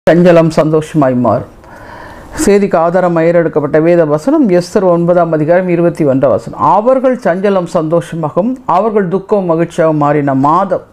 சஞ்சலம் சந்தோஷமாய் மாறும் செய்திக்கு ஆதாரம் எடுக்கப்பட்ட வேத வசனம் எஸ்தர் ஒன்பதாம் அதிகாரம் இருபத்தி ஒன்றாம் வசனம் அவர்கள் சஞ்சலம் சந்தோஷமாகவும் அவர்கள் துக்கம் மகிழ்ச்சியாகவும் மாறின மாதம்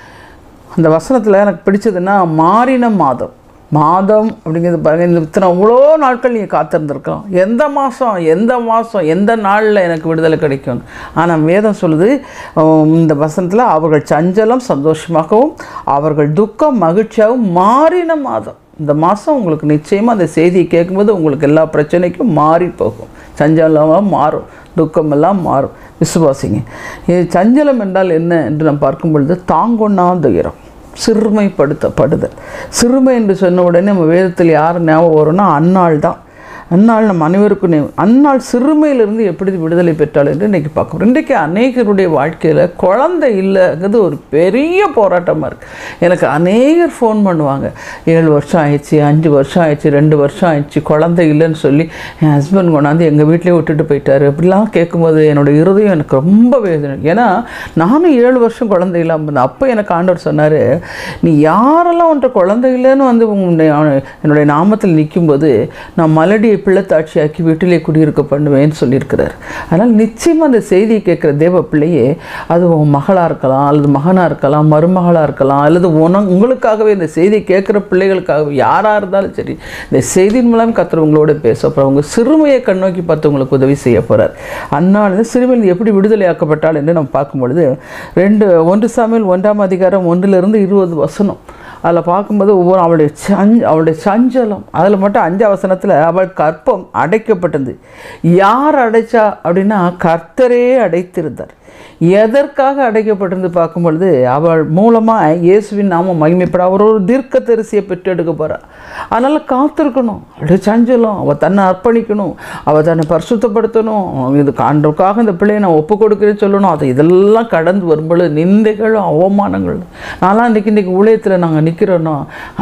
அந்த வசனத்தில் எனக்கு பிடிச்சதுன்னா மாறின மாதம் மாதம் அப்படிங்கிறது பாருங்க இந்த இத்தனை அவ்வளோ நாட்கள் நீங்கள் காத்திருந்துருக்கலாம் எந்த மாதம் எந்த மாதம் எந்த நாளில் எனக்கு விடுதலை கிடைக்கும் ஆனால் வேதம் சொல்லுது உம், இந்த வசனத்தில் அவர்கள் சஞ்சலம் சந்தோஷமாகவும் அவர்கள் துக்கம் மகிழ்ச்சியாகவும் மாறின மாதம் இந்த மாதம் உங்களுக்கு நிச்சயமாக அந்த செய்தியை கேட்கும்போது உங்களுக்கு எல்லா பிரச்சனைக்கும் மாறி போகும் சஞ்சலமாக மாறும் துக்கமெல்லாம் மாறும் விசுவாசிங்க இது சஞ்சலம் என்றால் என்ன என்று நாம் பார்க்கும் பொழுது தாங்கொண்ணா துயரம் சிறுமைப்படுத்தப்படுதல் சிறுமை என்று சொன்ன உடனே நம்ம வேதத்தில் யார் ஞாபகம் வரும்னா அன்னாள் தான் அன்னாள் நம்ம அனைவருக்கும் நினைவு. அன்னாள் சிறுமையிலிருந்து எப்படி விடுதலை பெற்றாள் என்று இன்றைக்கி பார்க்குறோம் இன்றைக்கி அநேகருடைய வாழ்க்கையில் குழந்தை இல்லைங்கிறது ஒரு பெரிய போராட்டமாக இருக்குது எனக்கு அநேகர் ஃபோன் பண்ணுவாங்க ஏழு வருஷம் ஆயிடுச்சு அஞ்சு வருஷம் ஆயிடுச்சு ரெண்டு வருஷம் ஆயிடுச்சு குழந்தை இல்லைன்னு சொல்லி என் ஹஸ்பண்ட் கொண்டாந்து எங்கள் வீட்டிலே விட்டுட்டு போயிட்டாரு அப்படிலாம் கேட்கும்போது என்னோட இருதயம் எனக்கு ரொம்ப வேதனை ஏன்னா நானும் ஏழு வருஷம் குழந்தை இல்லாமல் இருந்தேன் அப்போ எனக்கு ஆண்டவர் சொன்னார் நீ யாரெல்லாம் உன்ட்ட குழந்தை இல்லைன்னு வந்து உன்னை அவனை- என்னுடைய நாமத்தில் நிற்கும்போது நான் மலடியை பிள்ளைத்தாட்சியாக்கி வீட்டிலே குடியிருக்க பண்ணுவேன்னு சொல்லியிருக்கிறார் அதனால் நிச்சயமாக அந்த செய்தியை கேட்குற தேவ பிள்ளையே அது உன் மகளாக இருக்கலாம் அல்லது மகனாக இருக்கலாம் மருமகளாக இருக்கலாம் அல்லது உன உங்களுக்காகவே இந்த செய்தியை கேட்குற பிள்ளைகளுக்காகவே யாராக இருந்தாலும் சரி இந்த செய்தியின் மூலம் கர்த்தர் உங்களோட பேச அப்புறம் உங்கள் சிறுமையை கண்ணோக்கி பார்த்து உங்களுக்கு உதவி செய்ய போகிறார் அந்நாள் சிறுமையில் எப்படி விடுதலையாக்கப்பட்டாள் என்று நம்ம பார்க்கும் பொழுது ரெண்டு ஒன்று சாமியில் ஒன்றாம் அதிகாரம் ஒன்றிலிருந்து இருபது வசனம் அதில் பார்க்கும்போது ஒவ்வொரு அவளுடைய சஞ் அவளுடைய சஞ்சலம் அதில் மட்டும் அஞ்சு வசனத்தில் அவள் கற்பம் அடைக்கப்பட்டது யார் அடைச்சா அப்படின்னா கர்த்தரே அடைத்திருந்தார் எதற்காக அடைக்கப்பட்டிருந்து பார்க்கும் பொழுது அவள் மூலமாக இயேசுவின் நாம மகிமைப்பட அவர் ஒரு தீர்க்க தரிசியை பெற்றெடுக்க போகிறார் அதனால் காத்திருக்கணும் அவளுடைய சஞ்சலம் அவள் தன்னை அர்ப்பணிக்கணும் அவள் தன்னை பரிசுத்தப்படுத்தணும் இது ஆண்டவருக்காக இந்த பிள்ளையை நான் ஒப்பு கொடுக்குறேன்னு சொல்லணும் அதை இதெல்லாம் கடந்து வரும்பொழுது நிந்தைகளும் அவமானங்களும் நான்லாம் இன்றைக்கி இன்றைக்கி ஊழியத்தில் நாங்கள் நிற்கிறோன்னா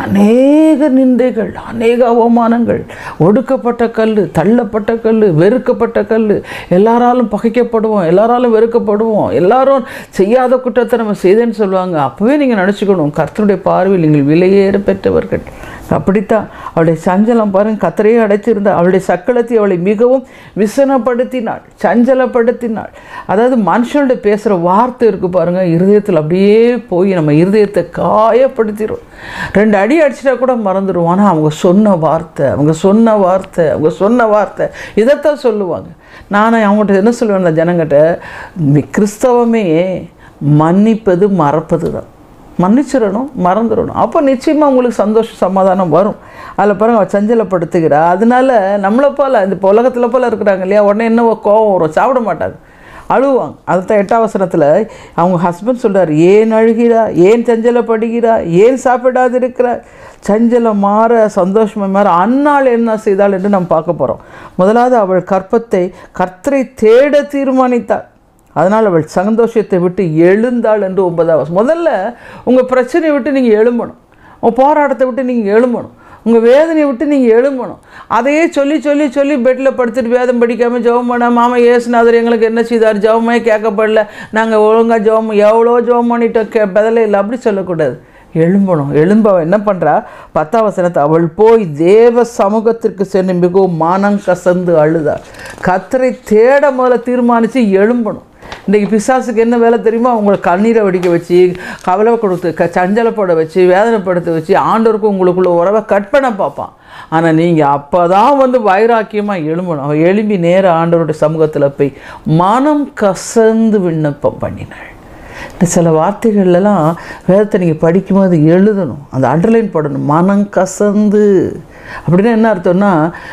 அநேக நிந்தைகள் அநேக அவமானங்கள் ஒடுக்கப்பட்ட கல் தள்ளப்பட்ட கல் வெறுக்கப்பட்ட கல் எல்லாராலும் பகைக்கப்படுவோம் எல்லாராலும் வெறுக்கப்படுவோம் எல்லாரும் செய்யாத குற்றத்தை நம்ம செய்தேன்னு சொல்லுவாங்க அப்போவே நீங்கள் நினச்சிக்கணும் கர்த்தருடைய பார்வையில் நீங்கள் விலையேற பெற்றவர்கள் அப்படித்தான் அவளுடைய சஞ்சலம் பாருங்க கத்தரையே அடைச்சிருந்தா அவளுடைய சக்களத்தை அவளை மிகவும் விசனப்படுத்தினாள் சஞ்சலப்படுத்தினாள் அதாவது மனுஷனுடைய பேசுகிற வார்த்தை இருக்குது பாருங்க இருதயத்தில் அப்படியே போய் நம்ம இருதயத்தை காயப்படுத்திடும் ரெண்டு அடி அடிச்சிட்டா கூட மறந்துடுவோம் ஆனால் அவங்க சொன்ன வார்த்தை அவங்க சொன்ன வார்த்தை அவங்க சொன்ன வார்த்தை இதைத்தான் சொல்லுவாங்க நான் அவங்ககிட்ட என்ன சொல்லுவேன் அந்த ஜனங்கிட்ட "நீ கிறிஸ்தவமே மன்னிப்பது மறப்பது தான் மன்னிச்சிடணும் மறந்துடணும் அப்போ நிச்சயமாக உங்களுக்கு சந்தோஷம் சமாதானம் வரும் அதில் பாருங்க அவள் சஞ்சலப்படுத்துகிறா அதனால நம்மளை போல் இந்த இப்போ உலகத்தில் போல் இருக்கிறாங்க இல்லையா உடனே என்ன கோவம் வரும் சாப்பிட மாட்டாங்க அழுவாங்க அதுதான் எட்டாம் வசனத்தில் அவங்க ஹஸ்பண்ட் சொல்றார் ஏன் அழுகிறா ஏன் சஞ்சலப்படுகிறா ஏன் சாப்பிடாது இருக்கிறா சஞ்சலம் மாற சந்தோஷமாக மாற அந்நாள் என்ன செய்தாள் என்று நாம் பார்க்க போகிறோம் முதலாவது அவள் கற்பத்தை கர்த்தரை தேட தீர்மானித்தாள் அதனால் அவள் சந்தோஷத்தை விட்டு எழுந்தாள் என்று ஒன்பதாம் வசனம் முதல்ல உங்கள் பிரச்சனையை விட்டு நீங்கள் எழும்பணும் உங்கள் போராட்டத்தை விட்டு நீங்கள் எழும்பணும் உங்கள் வேதனையை விட்டு நீங்கள் எழும்பணும் அதையே சொல்லி சொல்லி சொல்லி பெட்டில் படுத்துட்டு வேதம் படிக்காமல் ஜெபம் பண்ண மாமா ஏசுநாதர் எங்களுக்கு என்ன செய்தார் ஜெபமே கேட்கப்படல நாங்கள் ஒழுங்காக ஜெபம் எவ்வளோ ஜெபம் பண்ணிட்டோம் கே பதிலே இல்லை அப்படி சொல்லக்கூடாது எழும்பணும் எழும்ப அவள் என்ன பண்ணுறா பத்தாம் வசனத்தை அவள் போய் தேவ சமூகத்திற்கு சென்று மிகவும் மானம் கசந்து அழுதாள் கத்தரை தேட முதல்ல தீர்மானித்து எழும்பணும் இன்றைக்கி பிசாசுக்கு என்ன வேலை தெரியுமா உங்களை கண்ணீரை வடிக்க வச்சு கவலை கொடுத்து க சஞ்சலப்பட வச்சு வேதனைப்படுத்த வச்சு ஆண்டவருக்கு உங்களுக்குள்ள உறவை கட் பண்ண பார்ப்பான் ஆனால் நீங்கள் அப்போ தான் வந்து வைராக்கியமாக எழும்பணும் அவள் எழும்பி நேர ஆண்டவருடைய சமூகத்தில் போய் மனம் கசந்து விண்ணப்பம் பண்ணினாள் இந்த சில வார்த்தைகள்லாம் வேதத்தை நீங்கள் படிக்கும்போது எழுதணும் அந்த அண்டர்லைன் போடணும் மனம் கசந்து அப்படின்னா என்ன அர்த்தம்னா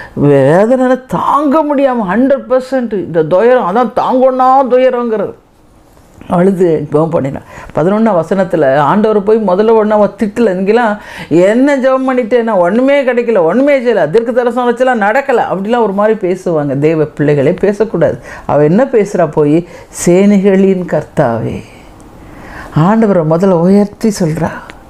வேதனை தாங்க முடியாமல் ஹண்ட்ரட் பர்சன்ட் இந்த துயரம் அதான் தாங்கொன்னா துயரங்கிறது அழுது ஜெபம் பண்ணினான் பதினொன்றாம் வசனத்தில் ஆண்டவர் போய் முதல்ல ஒன்றா அவன் திட்டல இங்கெல்லாம் என்ன ஜெபம் பண்ணிட்டேன் நான் ஒன்றுமே கிடைக்கல ஒன்றுமே செய்யலை தீர்க்க தரிசனம் வச்செல்லாம் நடக்கலை அப்படிலாம் ஒரு மாதிரி பேசுவாங்க தெய்வ பிள்ளைகளே பேசக்கூடாது அவள் என்ன பேசுகிறா போய் சேனைகளின் கர்த்தாவே ஆண்டவரை முதல்ல உயர்த்தி சொல்கிறா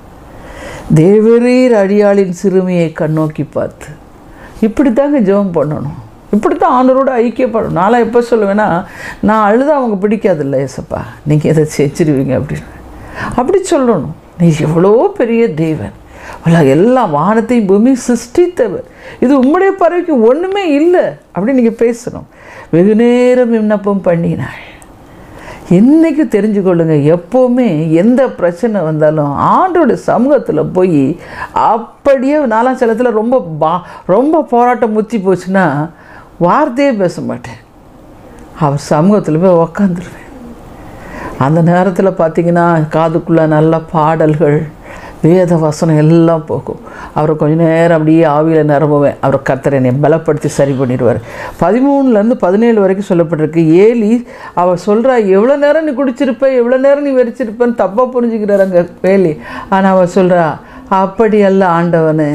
தேவரீர் அடியாளின் சிறுமியை கண்ணோக்கி பார்த்து இப்படி தாங்க ஜெபம் பண்ணணும் இப்படி தான் ஆண்டவரோட ஐக்கியப்படணும் நான்லாம் எப்போ சொல்லுவேன்னா நான் அழுத அவங்க பிடிக்காதில்ல ஏசப்பா நீங்கள் இதை செஞ்சிருவீங்க அப்படின்னு அப்படி சொல்லணும் நீ எவ்வளோ பெரிய தேவன் அல்ல எல்லா வானத்தையும் பூமி சிருஷ்டித்தவர் இது உம்முடைய பறவைக்கு ஒன்றுமே இல்லை அப்படின்னு நீங்கள் பேசணும் வெகு நேரம் விண்ணப்பம் பண்ணினாள் இன்னைக்கு தெரிஞ்சு கொள்ளுங்க எப்போவுமே எந்த பிரச்சனை வந்தாலும் ஆண்டோட சமூகத்தில் போய் அப்படியே நாலாம் சிலத்தில் ரொம்ப பா ரொம்ப போராட்டம் முத்தி போச்சுன்னா வார்த்தையே பேச மாட்டேன் அவர் சமூகத்தில் போய் உக்காந்துருவேன் அந்த நேரத்தில் பார்த்தீங்கன்னா காதுக்குள்ளே நல்ல பாடல்கள் வேத வசனம் எல்லாம் போகும் அவரை கொஞ்ச நேரம் அப்படியே ஆவியில் நிரம்புவேன் அவர் கத்தரை என்னை பலப்படுத்தி சரி பண்ணிடுவார் பதிமூணுலேருந்து பதினேழு வரைக்கும் சொல்லப்பட்டிருக்கு ஏலி அவர் சொல்கிறா எவ்வளோ நேரம் நீ குடிச்சிருப்ப எவ்வளோ நேரம் நீ வெறிச்சிருப்பேன்னு தப்பாக புரிஞ்சுக்கிறார் அங்கே வேலி ஆனால் அவள் சொல்கிறா அப்படி அல்ல ஆண்டவனே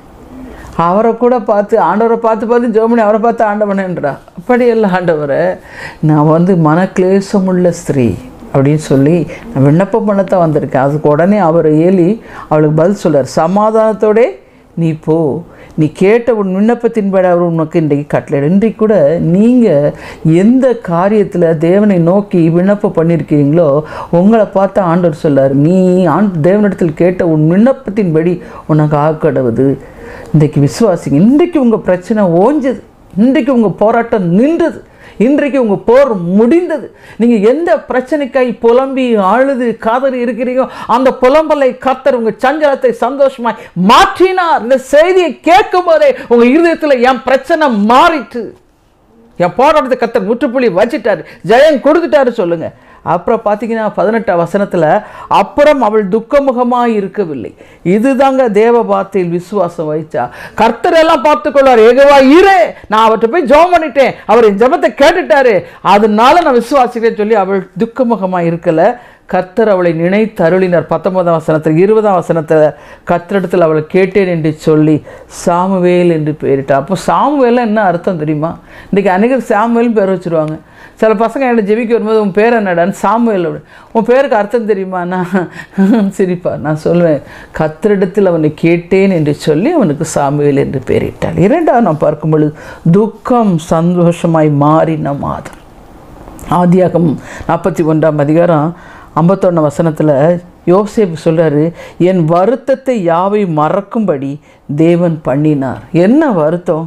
அவரை கூட பார்த்து ஆண்டவரை பார்த்து பார்த்து ஜோமனி அவரை பார்த்து ஆண்டவனேன்றா அப்படி இல்லை ஆண்டவரை நான் வந்து மனக்லேசமுள்ள ஸ்திரீ அப்படின்னு சொல்லி நான் விண்ணப்பம் பண்ணத்தான் வந்திருக்கேன் அதுக்கு உடனே அவர் ஏலி அவளுக்கு பதில் சொல்றார் சமாதானத்தோடே நீ போ நீ கேட்ட உன் விண்ணப்பத்தின்படி அவர் உனக்கு இன்றைக்கு கட்டளை இன்றைக்கு கூட நீங்கள் எந்த காரியத்தில் தேவனை நோக்கி விண்ணப்பம் பண்ணியிருக்கிறீங்களோ உங்களை பார்த்து ஆண்டவர் சொல்லார் நீ ஆண் தேவனிடத்தில் கேட்ட உன் விண்ணப்பத்தின்படி உனக்கு ஆக்கடவுது இன்றைக்கு விசுவாசிங்க இன்றைக்கு உங்கள் பிரச்சனை ஓஞ்சது இன்றைக்கு உங்கள் போராட்டம் நின்றது இன்றைக்கு உங்கள் போர் முடிந்தது நீங்கள் எந்த பிரச்சனைக்காய் புலம்பி அழுது காதறி இருக்கிறீங்களோ அந்த புலம்பலை கத்தர் உங்கள் சஞ்சலத்தை சந்தோஷமாய் மாற்றினார் இந்த செய்தியை கேட்கும் போதே உங்கள் இருதயத்தில் என் பிரச்சனை மாறிட்டு என் போராட்டத்தை கத்தர் முற்றுப்புள்ளி வச்சிட்டாரு ஜெயம் கொடுத்துட்டாரு சொல்லுங்க அப்புறம் பார்த்தீங்கன்னா பதினெட்டாம் வசனத்தில் அப்புறம் அவள் துக்கமுகமாக இருக்கவில்லை இதுதாங்க தேவ வார்த்தையில் விசுவாசம் வைச்சா கர்த்தர் எல்லாம் பார்த்துக்கொள்வார் ஏகவா இரு நான் அவர்கிட்ட போய் ஜெபம் பண்ணிட்டேன் அவர் என் ஜெபத்தை கேட்டுட்டாரு அதனால நான் விசுவாசிக்கிறேன்னு சொல்லி அவள் துக்கமுகமாக இருக்கல கர்த்தர் அவளை நினைத்து அருளினார் பத்தொன்பதாம் வசனத்தில் இருபதாம் வசனத்தில் கர்த்தரிடத்தில் அவளை கேட்டேன் என்று சொல்லி சாமுவேல் என்று பெயரிட்டார் அப்போ சாமுவேல் என்ன அர்த்தம் தெரியுமா இன்றைக்கி அநேகர் சாமுவேல் பேர் வச்சுருவாங்க சில பசங்க என்ன ஜெபிக்க வரும்போது உன் பேர் என்னடான்னு சாமுவேல் அப்படி. உன் பேருக்கு அர்த்தம் தெரியுமா நான் சிரிப்பா நான் சொல்லுவேன் கத்திரிடத்தில் அவனை கேட்டேன் என்று சொல்லி அவனுக்கு சாமுவேல் என்று பெயரிட்டாள் இரண்டாவது நான் பார்க்கும் பொழுது துக்கம் சந்தோஷமாய் மாறின மாதம் ஆதியாகம் நாற்பத்தி ஒன்றாம் அதிகாரம் ஐம்பத்தொன்னு வசனத்தில் யோசேப்பு சொல்றாரு என் வருத்தத்தை யாவை மறக்கும்படி தேவன் பண்ணினார் என்ன வருத்தம்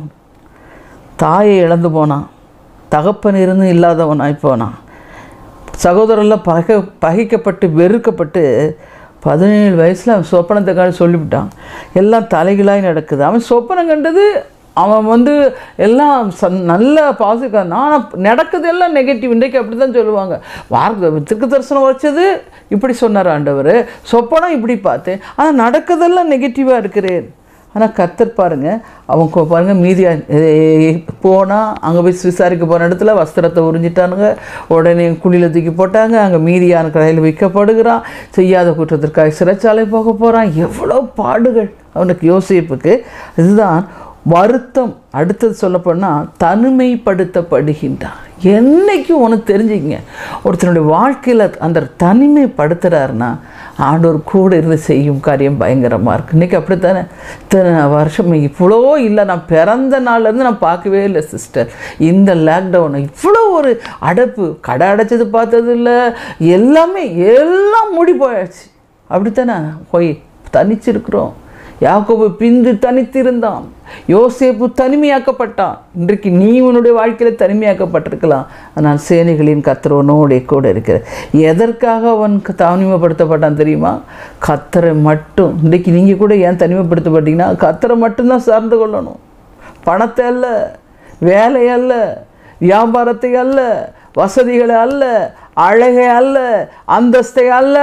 தாயை இழந்து போனான் தகப்பன் இருந்து இல்லாதவனாய் போனான் சகோதரெல்லாம் பகை பகைக்கப்பட்டு வெறுக்கப்பட்டு பதினேழு வயசில் அவன் சொப்பனத்தை காட்டி சொல்லிவிட்டான் எல்லாம் தலைகளாய் நடக்குது அவன் சொப்பனம் கண்டது அவன் வந்து எல்லாம் ச- நல்ல பாசிட்டிவ் ஆனால் நடக்குது எல்லாம் நெகட்டிவ் இன்றைக்கு அப்படி தான் சொல்லுவாங்க வார்த்தை திருக்கு தரிசனம் வச்சது இப்படி சொன்னார் ஆண்டவர் சொப்பனம் இப்படி பார்த்தேன் ஆனால் நடக்குதெல்லாம் நெகட்டிவாக இருக்கிறேன் ஆனால் கத்தர் பாருங்க அவங்க கொ- பாருங்க மீதியா போனால் அங்கே போய் விசாரிக்க போன இடத்துல வஸ்திரத்தை உறிஞ்சிட்டானுங்க உடனே குழியில் தூக்கி போட்டாங்க அங்கே மீதியான கடையில் வைக்கப்படுகிறான் செய்யாத குற்றத்திற்காக சிறைச்சாலை போக போகிறான் எவ்வளோ பாடுகள் அவனுக்கு யோசிப்புக்கு இதுதான் வருத்தம் அடுத்தது சொல்லப்போனால் தனிமைப்படுத்தப்படுகின்றான் என்னைக்கும் உனக்கு தெரிஞ்சுக்கங்க ஒருத்தனுடைய வாழ்க்கையில் அந்த தனிமைப்படுத்துகிறாருன்னா ஆண்டவர் கூட இருந்து செய்யும் காரியம் பயங்கரமாக இருக்குது இன்றைக்கி அப்படித்தானே இத்தனை வருஷம் இவ்வளோ இல்லை நான் பிறந்த நாள்லேருந்து நான் பார்க்கவே இல்லை சிஸ்டர் இந்த லாக்டவுன் இவ்வளோ ஒரு அடைப்பு கடை அடைச்சது பார்த்தது இல்லை எல்லாமே எல்லாம் மூடி போயாச்சு அப்படித்தானே போய் தனிச்சிருக்கிறோம் யாக்கோபு பிந்து தனித்திருந்தான் யோசேப்பு தனிமையாக்கப்பட்டான் இன்றைக்கு நீ உன்னுடைய வாழ்க்கையில் தனிமையாக்கப்பட்டிருக்கலாம் ஆனால் சேனைகளின் கத்திரவனோடைய கூட இருக்கிற எதற்காக அவன் க- தனிமைப்படுத்தப்பட்டான் தெரியுமா கத்தரை மட்டும் இன்றைக்கு நீங்கள் கூட ஏன் தனிமைப்படுத்தப்பட்டீங்கன்னா கத்தரை மட்டும்தான் சார்ந்து கொள்ளணும் பணத்தை அல்ல வேலை அல்ல வியாபாரத்தை அல்ல வசதிகளை அல்ல அழகை அல்ல அந்தஸ்தை அல்ல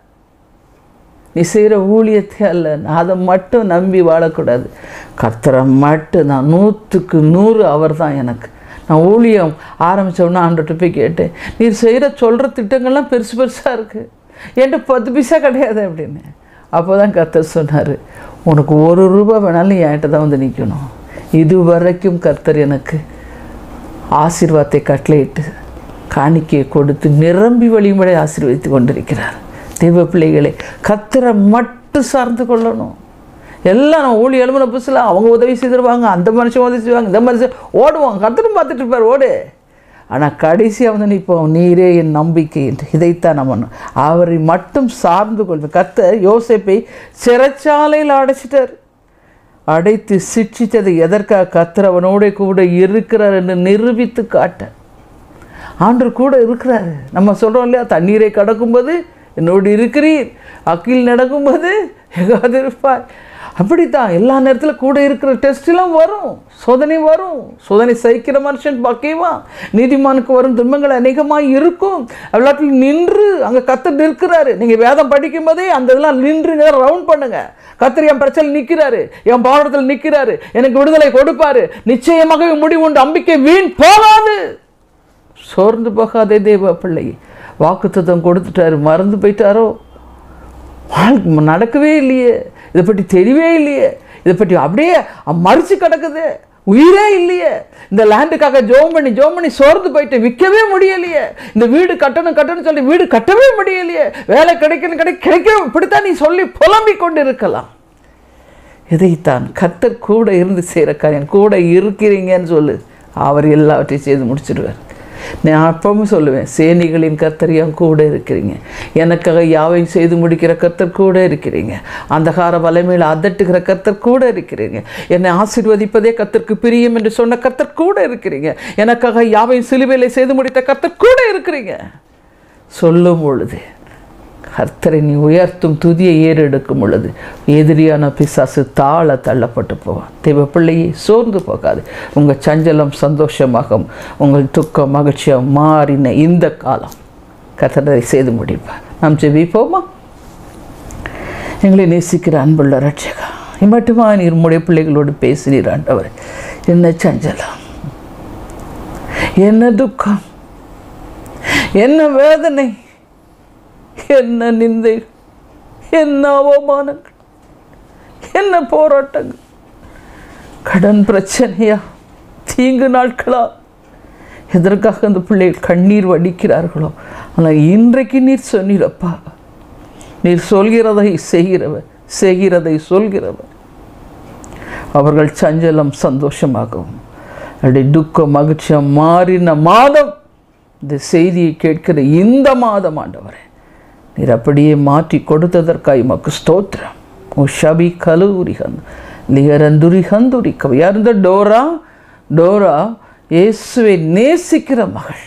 நீ செய்கிற ஊழியத்தை அல்ல நான் அதை மட்டும் நம்பி வாழக்கூடாது கர்த்தரை மட்டும் நான் நூற்றுக்கு நூறு அவர் தான் எனக்கு நான் ஊழியம் ஆரம்பித்தோன்னா ஆண்டோட்ட போய் கேட்டேன் நீ செய்கிற சொல்கிற திட்டங்கள்லாம் பெருசு பெருசாக இருக்குது என்கிட்ட பத்து பைசா கிடையாது அப்படின்னு அப்போ தான் கர்த்தர் சொன்னார் உனக்கு ஒரு ரூபா வேணாலும் என்கிட்ட தான் வந்து நிற்கணும் இது வரைக்கும் கர்த்தர் எனக்கு ஆசீர்வாதத்தை கட்டளையிட்டு காணிக்கையை கொடுத்து நிரம்பி வழிமுறை ஆசீர்வதித்து கொண்டிருக்கிறார் தெய்வ பிள்ளைகளை கத்தரை மட்டும் சார்ந்து கொள்ளணும் எல்லாம் நம்ம ஊழி எழுமன புதுசில் அவங்க உதவி செய்திருவாங்க அந்த மனுஷன் உதவி செய்வாங்க இந்த மனுஷன் ஓடுவாங்க கத்தரும் பார்த்துட்டு இருப்பார் ஓடு ஆனால் கடைசியாக வந்து நிற்போம் நீரே என் நம்பிக்கை என்று இதைத்தான் நம்ம அவரை மட்டும் சார்ந்து கொள்வது கத்த யோசேப்பை சிறைச்சாலையில் அடைச்சிட்டார் அடைத்து சிட்சித்தது எதற்காக கத்தர் அவனோட கூட இருக்கிறார் என்று நிரூபித்து காட்ட ஆண்டு கூட இருக்கிறாரு நம்ம சொல்கிறோம் இல்லையா தண்ணீரை கடக்கும்போது என்னோடு இருக்கிறீர் அக்கில் நடக்கும்போது எங்காவது இருப்பார் அப்படித்தான் எல்லா நேரத்தில் கூட இருக்கிற டெஸ்ட்லாம் வரும் சோதனை வரும் சோதனை சகிக்கிற மனுஷன் பக்கைவா நீதிமானுக்கு வரும் துன்பங்கள் அநேகமாக இருக்கும் எல்லாத்திலும் நின்று அங்கே கத்தர் நிற்கிறாரு நீங்கள் வேதம் படிக்கும் போதே அந்த இதெல்லாம் நின்று ரவுண்ட் பண்ணுங்க கத்தர் என் பிரச்சனை நிற்கிறாரு என் பாவத்தில் நிற்கிறாரு எனக்கு விடுதலை கொடுப்பாரு நிச்சயமாகவே முடிவுண்டு நம்பிக்கை வீண் போகாது சோர்ந்து போகாதே தேவ பிள்ளை வாக்குத்தத்தம் கொடுத்துட்டாரு மறந்து போயிட்டாரோ வாழ்க்கை நடக்கவே இல்லையே இதை பற்றி தெரியவே இல்லையே இதை பற்றி அப்படியே மறிச்சு கிடக்குது உயிரே இல்லையே இந்த லேண்டுக்காக ஜோம் பண்ணி ஜோம் பண்ணி சோர்ந்து போயிட்டு விற்கவே முடியலையே இந்த வீடு கட்டணும் கட்டணும் சொல்லி வீடு கட்டவே முடியலையே வேலை கிடைக்கணும் கிடை கிடைக்க இப்படித்தான் நீ சொல்லி புலம்பிக் கொண்டு இருக்கலாம் இதைத்தான் கத்தர் கூட இருந்து செய்கிற காரியம் கூட இருக்கிறீங்கன்னு சொல்லு அவர் எல்லாவற்றையும் செய்து முடிச்சிடுவார் நான் அப்பவும் சொல்லுவேன் சேனிகளின் கத்தரியம் கூட இருக்கிறீங்க எனக்காக யாவையும் செய்து முடிக்கிற கத்தர் கூட இருக்கிறீங்க அந்தகார வலைமையில் அதட்டுகிற கத்தர் கூட இருக்கிறீங்க என்னை ஆசீர்வதிப்பதே கத்தருக்கு பிரியம் என்று சொன்ன கத்தர் கூட இருக்கிறீங்க எனக்காக யாவையும் சிலுவையில் செய்து முடித்த கத்தர் கூட இருக்கிறீங்க சொல்லும் பொழுது கர்த்தரை நீ உயர்த்தும் துதியை ஏறெடுக்கும் பொழுது எதிரியான பிசாசு தாழ தள்ளப்பட்டு போவான் தெய்வ பிள்ளையை சோர்ந்து போகாது உங்கள் சஞ்சலம் சந்தோஷமாகும் உங்கள் துக்கம் மகிழ்ச்சியாக மாறின இந்த காலம் கர்த்தரை செய்து முடிப்பார் நாம் ஜெபிப்போமா எங்களை நேசிக்கிற அன்புள்ள ரட்சகா மட்டுமா நீர் உம்முடைய பிள்ளைகளோடு பேசினீர் ஆண்டவர் என்ன சஞ்சலம் என்ன துக்கம் என்ன வேதனை என்ன நிந்தை என்ன அவமானங்கள் என்ன போராட்டங்கள் கடன் பிரச்சனையா தீங்கு நாட்களா எதற்காக அந்த பிள்ளைகள் கண்ணீர் வடிக்கிறார்களோ ஆனால் இன்றைக்கு நீர் சொன்னீரப்பா நீர் சொல்கிறதை செய்கிறவர் செய்கிறதை சொல்கிறவர் அவர்கள் சஞ்சலம் சந்தோஷமாகவும் அப்படி துக்கம் மகிழ்ச்சியாக மாறின மாதம் இந்த செய்தியை கேட்கிற இந்த மாதம் ஆண்டவரே நீர் அப்படியே மாற்றி கொடுத்ததற்காக மக்கு ஸ்தோத்திரம் ஓ ஷபி கலூரிகன் லிகரந்துரிகந்துரி கவி யார் இந்த டோரா டோரா இயேசுவை நேசிக்கிற மகள்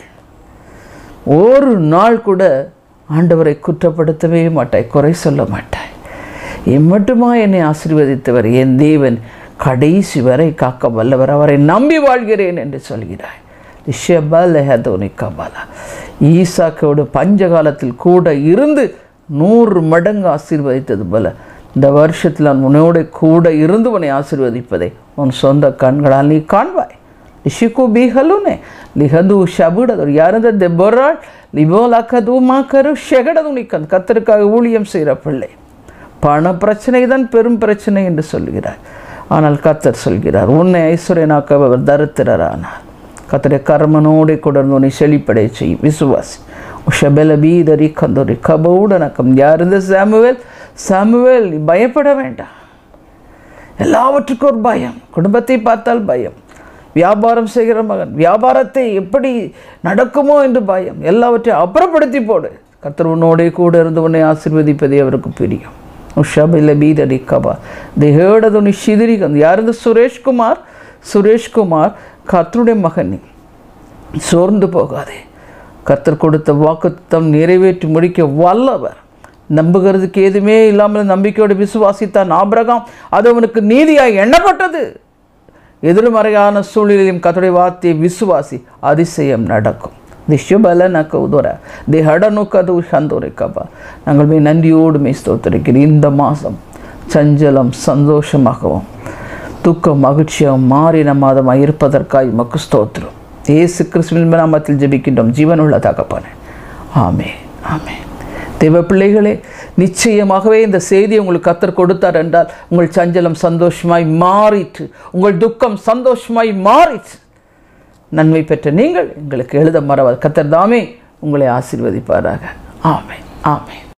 ஒரு நாள் கூட ஆண்டவரை குற்றப்படுத்தவே மாட்டாய் குறை சொல்ல மாட்டாய் எம்மட்டுமா என்னை ஆசீர்வதித்தவர் என் தேவன் கடைசி வரை காக்க வல்லவர் அவரை நம்பி வாழ்கிறேன் என்று சொல்கிறாய் ஷெபலஹதோனிக்கபாலா ஈசாக்கோடு பஞ்ச காலத்தில் கூட இருந்து நூறு மடங்கு ஆசீர்வதித்தது போல இந்த வருஷத்தில் நான் உன்னோட கூட இருந்து உன்னை ஆசீர்வதிப்பதை உன் சொந்த கண்களால் நீ காண்பாய் லிஷிக்கு பீஹலுனே லிஹது ஷபுடது யாரந்த தெபொராள் லிபோலாக்கது மாக்கரு ஷெகடது நிக்கன் கத்தருக்காக ஊழியம் செய்கிற பிள்ளை பண பிரச்சனை தான் பெரும் பிரச்சனை என்று சொல்கிறார் ஆனால் கத்தர் சொல்கிறார் உன்னை ஐஸ்வர்யனாக்க அவர் தரித்திரரானார் கத்தரை கர்மனோடு கொடர்ந்து உன்னை செழிப்படைய செய்யும் விசுவாசி உஷபெல பீதரி கந்தோரி கபவுடனக்கம் யார் இந்த சாமுவேல் சாமுவேல் நீ பயப்பட வேண்டாம் எல்லாவற்றுக்கும் ஒரு பயம் குடும்பத்தை பார்த்தால் பயம் வியாபாரம் செய்கிற மகன் வியாபாரத்தை எப்படி நடக்குமோ என்று பயம் எல்லாவற்றையும் அப்புறப்படுத்தி போடு கத்தர் உன்னோடே கூட இருந்து உன்னை ஆசீர்வதிப்பதே அவருக்கு பிரியம் உஷபில பீதடி கபா தேகேடது நீ சிதிரிகன் யார் இந்த சுரேஷ்குமார் சுரேஷ்குமார் கத்தருடைய மகன் நீ சோர்ந்து போகாதே கத்தர் கொடுத்த வாக்குத்தம் நிறைவேற்றி முடிக்க வல்லவர் நம்புகிறதுக்கு எதுவுமே இல்லாமல் நம்பிக்கையோடு விசுவாசித்தான் ஆபிரகாம் அது அவனுக்கு நீதியாய் எண்ணப்பட்டது எதிர்மறையான சூழ்நிலையும் கத்தருடைய வார்த்தையை விசுவாசி அதிசயம் நடக்கும் திஷ்யபலனக்க உதர திஹடனுக்கது சந்தோரிக்கப்பா நாங்கள் மே நன்றியோடு மே ஸ்தோத்திருக்கிறேன் இந்த மாதம் சஞ்சலம் சந்தோஷமாகவும் துக்கம் மகிழ்ச்சியாகவும் மாறின மாதமாக இருப்பதற்காக மக்கு ஸ்தோத்திரம் ஏசு கிறிஸ்துவின் நாமத்தில் ஜெபிக்கின்றோம் ஜீவனுள்ள தகப்பானே ஆமே ஆமே தேவ பிள்ளைகளே நிச்சயமாகவே இந்த செய்தியை உங்களுக்கு கத்தர் கொடுத்தார் என்றால் உங்கள் சஞ்சலம் சந்தோஷமாய் மாறிற்று உங்கள் துக்கம் சந்தோஷமாய் மாறிற்று நன்மை பெற்ற நீங்கள் எங்களுக்கு எழுத மறவாது கத்தர் தாமே உங்களை ஆசீர்வதிப்பாராக ஆமே ஆமே